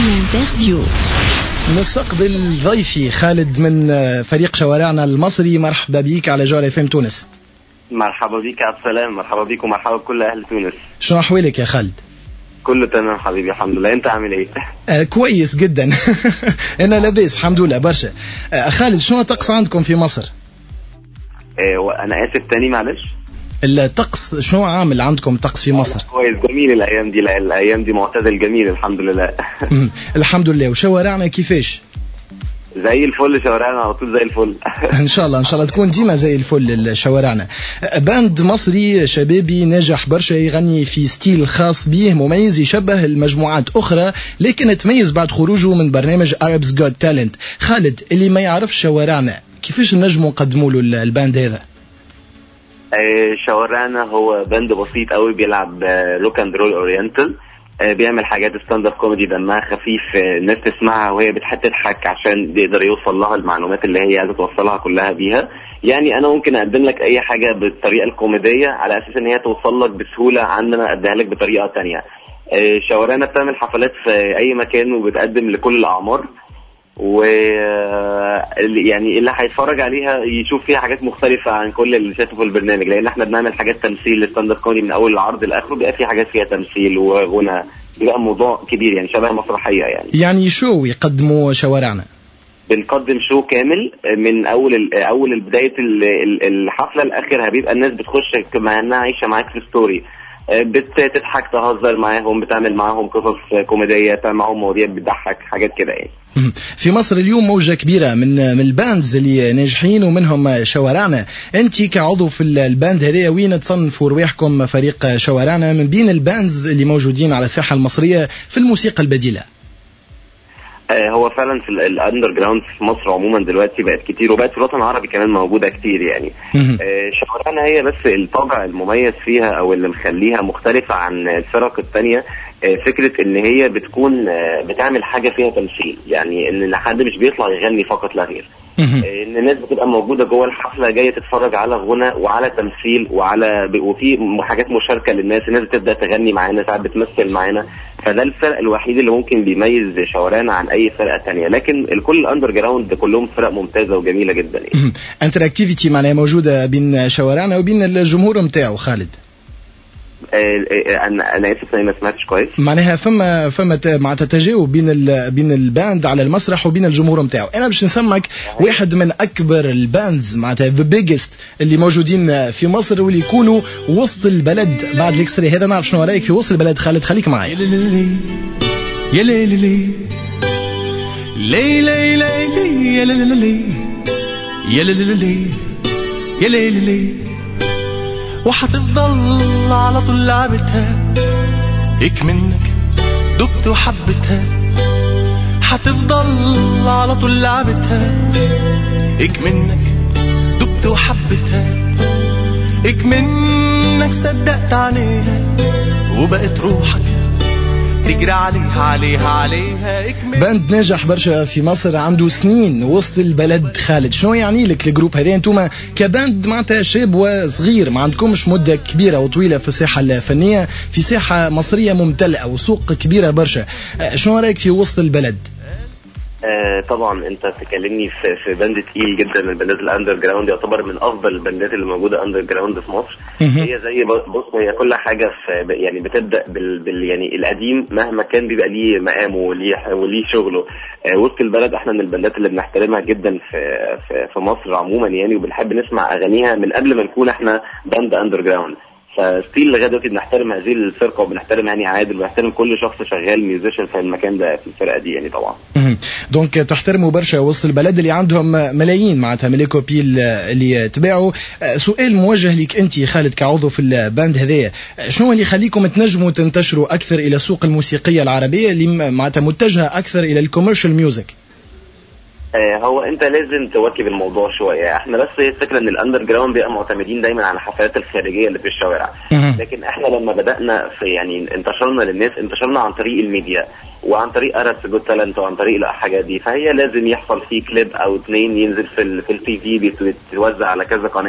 الانترفيو نستقبل ضيفي خالد من فريق شوارعنا المصري مرحبا بك على جوهر اف تونس مرحبا بك عبد السلام مرحبا بك ومرحبا بكل اهل تونس شنو احوالك يا خالد كله تمام حبيبي الحمد لله انت عامل ايه آه كويس جدا انا لاباس الحمد لله برشا آه خالد شنو الطقس عندكم في مصر آه انا اسف تاني معلش الطقس شنو عامل عندكم طقس في مصر؟ كويس جميل الايام دي الايام دي معتدل جميل الحمد لله الحمد لله وشوارعنا كيفاش؟ زي الفل شوارعنا على طول زي الفل ان شاء الله ان شاء الله تكون ديما زي الفل شوارعنا باند مصري شبابي ناجح برشا يغني في ستيل خاص به مميز يشبه المجموعات اخرى لكن تميز بعد خروجه من برنامج Arabs Got Talent خالد اللي ما يعرفش شوارعنا كيفاش نجموا نقدموا له الباند هذا شوارعنا هو باند بسيط قوي بيلعب روك اند رول اورينتال بيعمل حاجات ستاند اب كوميدي دمها خفيف الناس تسمعها وهي بتضحك عشان يقدر يوصل لها المعلومات اللي هي عايزه توصلها كلها بيها يعني انا ممكن اقدم لك اي حاجه بالطريقه الكوميديه على اساس ان هي توصل لك بسهوله عن انا اديها لك بطريقه تانية شوارعنا بتعمل حفلات في اي مكان وبتقدم لكل الاعمار و يعني اللي هيتفرج عليها يشوف فيها حاجات مختلفة عن كل اللي شافه في البرنامج لأن احنا بنعمل حاجات تمثيل للستاند اب كوميدي من أول العرض لآخره بيبقى في حاجات فيها تمثيل وغنى بيبقى موضوع كبير يعني شبه مسرحية يعني يعني شو يقدموا شوارعنا؟ بنقدم شو كامل من اول اول بدايه الحفله لاخرها بيبقى الناس بتخش كما انها عايشه معاك في ستوري بتضحك تهزر معاهم بتعمل معاهم قصص كوميديه تعمل معاهم مواضيع بتضحك حاجات كده يعني في مصر اليوم موجة كبيرة من من الباندز اللي ناجحين ومنهم شوارعنا انت كعضو في الباند هذايا وين تصنفوا رواحكم فريق شوارعنا من بين الباندز اللي موجودين على الساحة المصرية في الموسيقى البديلة هو فعلا في الاندر جراوند في مصر عموما دلوقتي بقت كتير وبقت في الوطن العربي كمان موجوده كتير يعني شوارعنا هي بس الطابع المميز فيها او اللي مخليها مختلفه عن الفرق الثانيه فكره ان هي بتكون بتعمل حاجه فيها تمثيل يعني ان حد مش بيطلع يغني فقط لا غير ان الناس بتبقى موجوده جوه الحفله جايه تتفرج على غنى وعلى تمثيل وعلى وفي حاجات مشاركه للناس الناس بتبدا تغني معانا ساعات بتمثل معانا فده الفرق الوحيد اللي ممكن بيميز شوارعنا عن اي فرقه تانية لكن الكل الاندر جراوند كلهم فرق ممتازه وجميله جدا يعني انتراكتيفيتي معناها موجوده بين شوارعنا وبين الجمهور نتاعو خالد انا انا اسف انا ما سمعتش كويس معناها فما فما معناتها تجاوب بين بين الباند على المسرح وبين الجمهور نتاعو انا باش نسمك واحد من اكبر الباندز معناتها ذا بيجست اللي موجودين في مصر واللي يكونوا وسط البلد بعد الاكستري هذا نعرف شنو رايك في وسط البلد خالد خليك معي يا ليلي يا ليلي لي لي لي يا ليلي يا ليلي يا ليلي وحتفضل على طول لعبتها هيك منك دبت وحبتها حتفضل على طول لعبتها هيك منك دبت وحبتها هيك منك صدقت عليها وبقت روحك تجري عليها عليها عليها باند ناجح برشا في مصر عنده سنين وسط البلد خالد شنو يعني لك الجروب هذا انتم كباند معناتها شاب وصغير ما عندكمش مده كبيره وطويله في الساحه الفنيه في ساحه مصريه ممتلئه وسوق كبيره برشا شنو رايك في وسط البلد آه طبعا انت بتكلمني في في باند تقيل جدا من الباندات الاندر جراوند يعتبر من افضل الباندات اللي موجوده اندر جراوند في مصر هي زي بص هي كل حاجه في يعني بتبدا بال, بال يعني القديم مهما كان بيبقى ليه مقامه وليه وليه شغله آه وسط البلد احنا من الباندات اللي بنحترمها جدا في في, في مصر عموما يعني وبنحب نسمع اغانيها من قبل ما نكون احنا باند اندر جراوند فستيل لغايه دلوقتي بنحترم هذه الفرقه وبنحترم هاني عادل وبنحترم كل شخص شغال ميوزيشن في المكان ده في الفرقه دي يعني طبعا. دونك تحترموا برشا وسط البلد اللي عندهم ملايين معناتها ملي كوبي اللي تباعوا سؤال موجه لك انت خالد كعضو في الباند هذايا شنو اللي يخليكم تنجموا تنتشروا اكثر الى السوق الموسيقيه العربيه اللي معناتها متجهه اكثر الى الكوميرشال ميوزك؟ هو انت لازم تواكب الموضوع شويه احنا بس هي الفكره ان الاندر جراوند بيبقى معتمدين دايما على الحفلات الخارجيه اللي في الشوارع لكن احنا لما بدانا في يعني انتشرنا للناس انتشرنا عن طريق الميديا وعن طريق ارس جود تالنت وعن طريق الحاجات دي فهي لازم يحصل فيه كليب او اثنين ينزل في ال في التي في بيتوزع على كذا قناه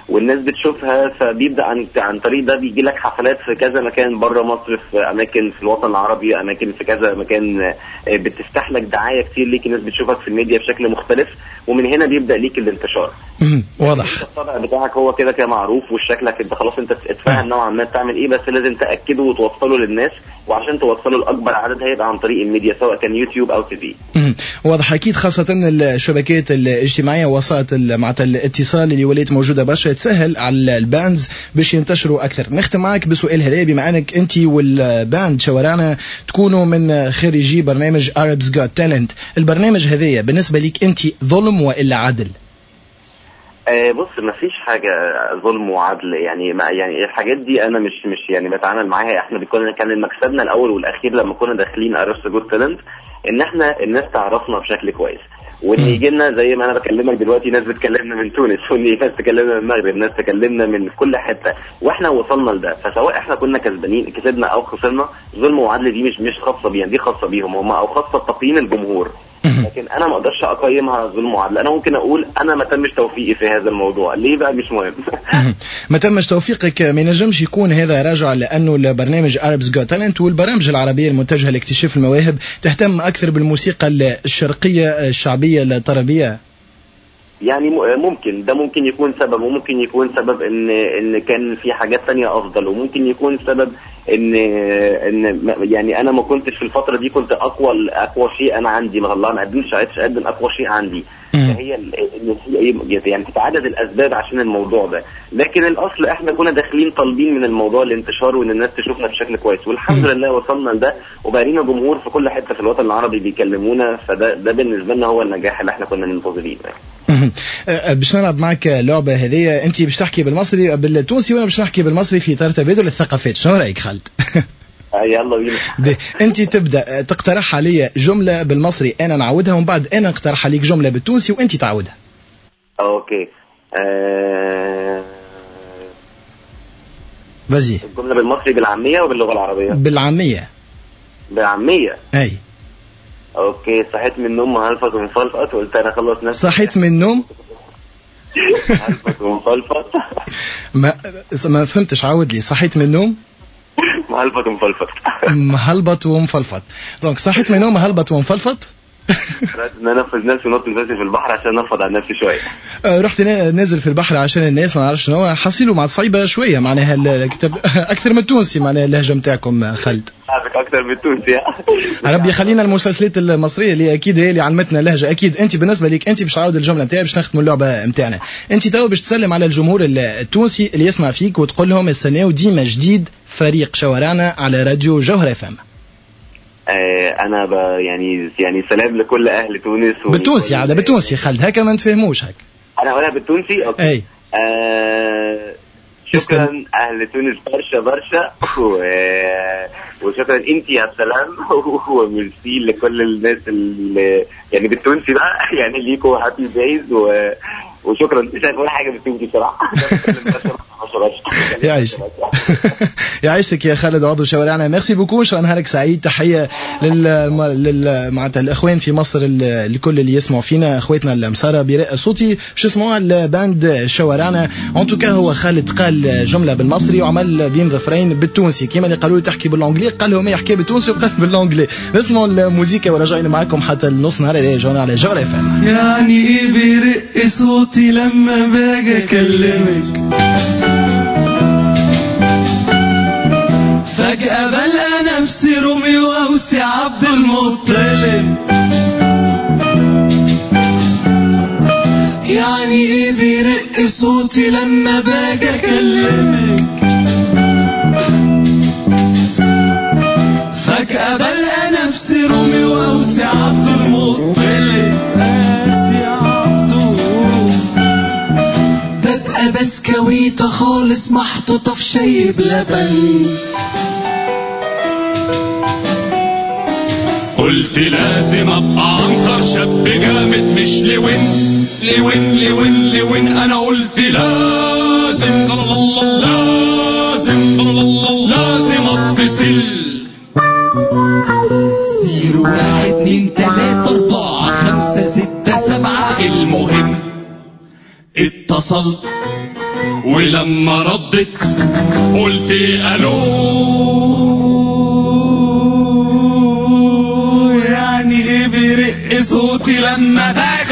والناس بتشوفها فبيبدا عن عن طريق ده بيجي لك حفلات في كذا مكان بره مصر في اماكن في الوطن العربي اماكن في كذا مكان آه، بتفتح لك دعايه كتير ليك الناس بتشوفك في الميديا بشكل مختلف ومن هنا بيبدا ليك الانتشار مهم. واضح انت الطبع بتاعك هو كده كده معروف وشكلك انت خلاص انت اتفاهم نوعا ما تعمل ايه بس لازم تاكده وتوصله للناس وعشان توصله لاكبر عدد هيبقى عن طريق الميديا سواء كان يوتيوب او تي في مهم. واضح اكيد خاصه الشبكات الاجتماعيه وسائط ال- معناتها الاتصال اللي ولات موجوده برشا تسهل على الباندز باش ينتشروا اكثر نختم معك بسؤال هذا بما انك انت والباند شوارعنا تكونوا من خريجي برنامج Arabs Got Talent البرنامج هذايا بالنسبه لك انت ظلم والا عدل آه بص ما فيش حاجة ظلم وعدل يعني ما يعني الحاجات دي أنا مش مش يعني بتعامل معاها احنا بيكون كان مكسبنا الأول والأخير لما كنا داخلين أرس جود تالنت إن احنا الناس تعرفنا بشكل كويس وان مم. يجي لنا زي ما انا بكلمك دلوقتي ناس بتكلمنا من تونس وان ناس تكلمنا من المغرب ناس تكلمنا من كل حته واحنا وصلنا لده فسواء احنا كنا كسبانين كسبنا او خسرنا ظلم وعدل دي مش مش خاصه بيهم دي خاصه بيهم هم او خاصه بتقييم الجمهور مهم. لكن انا ما اقدرش اقيمها ظلم وعدل انا ممكن اقول انا ما تمش توفيقي في هذا الموضوع ليه بقى مش مهم مهم. ما تمش توفيقك ما ينجمش يكون هذا راجع لانه البرنامج Arabs Got Talent والبرامج العربيه المتجهه لاكتشاف المواهب تهتم اكثر بالموسيقى الشرقيه الشعبيه الطربيه يعني م- ممكن ده ممكن يكون سبب وممكن يكون سبب ان ان كان في حاجات تانية افضل وممكن يكون سبب ان ان ما- يعني انا ما كنتش في الفتره دي كنت اقوى اقوى شيء انا عندي ما الله ما قدمش عرفتش اقدم اقوى شيء عندي مم. فهي ال- إن في- يعني تتعدد الاسباب عشان الموضوع ده لكن الاصل احنا كنا داخلين طالبين من الموضوع الانتشار وان الناس تشوفنا بشكل كويس والحمد مم. لله وصلنا لده وبقى لنا جمهور في كل حته في الوطن العربي بيكلمونا فده ده بالنسبه لنا هو النجاح اللي احنا كنا منتظرين يعني. مهم. أه، باش نلعب معك لعبه هذه انت باش تحكي بالمصري بالتونسي وانا باش نحكي بالمصري في اطار تبادل الثقافات شنو رايك خالد آه، يلا بينا به. انت تبدا أه، تقترح علي جمله بالمصري انا نعودها ومن بعد انا اقترح عليك جمله بالتونسي وانت تعودها اوكي آه... فازي الجمله بالمصري بالعاميه وباللغه العربيه بالعاميه بالعاميه اي اوكي صحيت من النوم مهلفت ومفلفط وقلت انا خلص نفسي صحيت من النوم مهلفت ومفلفط ما ما فهمتش عاود لي صحيت من النوم مهلفت ومفلفط مهلبط ومفلفط دونك صحيت من النوم مهلبط ومفلفط قررت ان انا انفذ نفسي ونط نفسي في البحر عشان انفض عن نفسي شويه آه، رحت نا- نازل في البحر عشان الناس ما نعرفش شنو حصيله مع صعيبه شويه معناها الكتاب اكثر من التونسي معناها اللهجه نتاعكم خالد عارفك اكتر من التونسي ربي يخلينا المسلسلات المصريه اللي اكيد هي اللي علمتنا اللهجه اكيد انت بالنسبه ليك انت باش تعاود الجمله نتاعي باش نختموا اللعبه نتاعنا انت تو باش تسلم على الجمهور التونسي اللي يسمع فيك وتقول لهم السنه ديما جديد فريق شوارعنا على راديو جوهر اف ام آه انا ب... يعني يعني سلام لكل اهل تونس بالتونسي عاد بالتونسي خالد هكا ما نتفهموش هكا انا اقولها بالتونسي اوكي اي آه شكرا اهل تونس برشا برشا و... وشكرا انت يا سلام وميرسي لكل الناس اللي يعني بالتونسي بقى يعني ليكوا هابي دايز و... وشكرا مش عارف اقول حاجه بالتونسي بصراحه يعيش يعيشك يا خالد عضو شوارعنا ميرسي بوكو شكرا نهارك سعيد تحيه لل لل معناتها الاخوان في مصر ال- الكل اللي يسمعوا فينا اخواتنا المساره براء صوتي شو اسموها الباند شوارعنا ان توكا هو خالد قال جمله بالمصري وعمل بين ظفرين بالتونسي كيما اللي قالوا له تحكي بالانجلي قال لهم يحكي بالتونسي وقال بالانجلي نسمعوا الموسيقى وراجعين معاكم حتى النص نهار هذا جونا على جوهر اف ام يعني ايه بيرق صوتي لما باجي اكلمك فجأة بلقى نفسي روميو أوسي عبد المطلب يعني ايه بيرق صوتي لما باجي اكلمك فجأة بلقى نفسي روميو أوسي عبد المطلب أوسي عبده ببقى بسكويتة خالص محطوطة في شاي بلبن قلت لازم ابقى عنتر شاب جامد مش لوين لوين لوين لوين انا قلت لازم لازم لازم اتصل زيرو واحد اتنين تلاتة أربعة خمسة ستة سبعة المهم اتصلت ولما ردت قلت الو يعني ايه بيرق صوتي لما باجي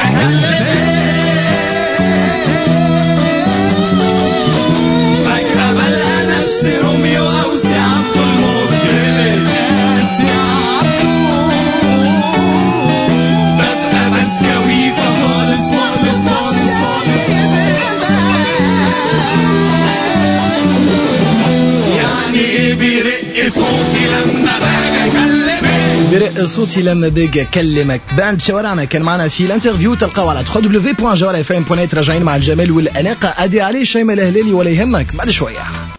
اكلم فجأة بلقى نفسي روميو او سي عبد المطلب سي عبدو ببقى ماسكة ويكا خالص خالص خالص خالص يعني ايه بيرق صوتي لما باجي اكلمك برق صوتي لما باجي اكلمك باند شوارعنا كان معنا في الانترفيو تلقاو على www.jawara.fm.net راجعين مع الجمال والاناقه ادي عليه شيماء الهلالي ولا يهمك بعد شويه